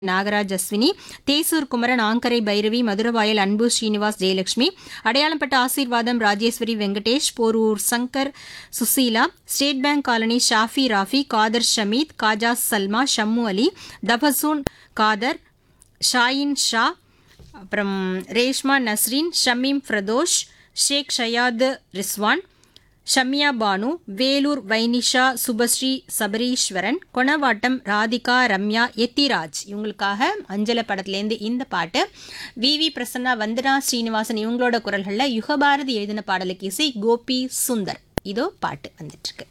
நாகராஜ் அஸ்வினி தேசூர் குமரன் ஆங்கரை பைரவி மதுரவாயல் அன்பு ஸ்ரீனிவாஸ் ஜெயலட்சுமி அடையாளப்பட்ட ஆசீர்வாதம் Rajeshwari Venkatesh Porur Shankar Sushila state bank colony Shafi Rafi Khader Shameed Khaja Salma Shammu Ali Tabassum Khader Shahin Shah அப்புறம் ரேஷ்மா நஸ்ரீன் ஷமீம் ஃப்ரதோஷ் ஷேக் ஷயாத் ரிஸ்வான் ஷம்யா பானு வேலூர் வைனிஷா சுபஸ்ரீ சபரீஸ்வரன் கொணவாட்டம் ராதிகா ரம்யா எத்திராஜ் இவங்களுக்காக அஞ்சல படத்துலேருந்து இந்த பாட்டு வி வி பிரசன்னா வந்தனா ஸ்ரீனிவாசன் இவங்களோட குரல்களில் யுகபாரதி எழுதின பாடலுக்கு இசை கோபி சுந்தர் இதோ பாட்டு வந்துட்டுருக்கு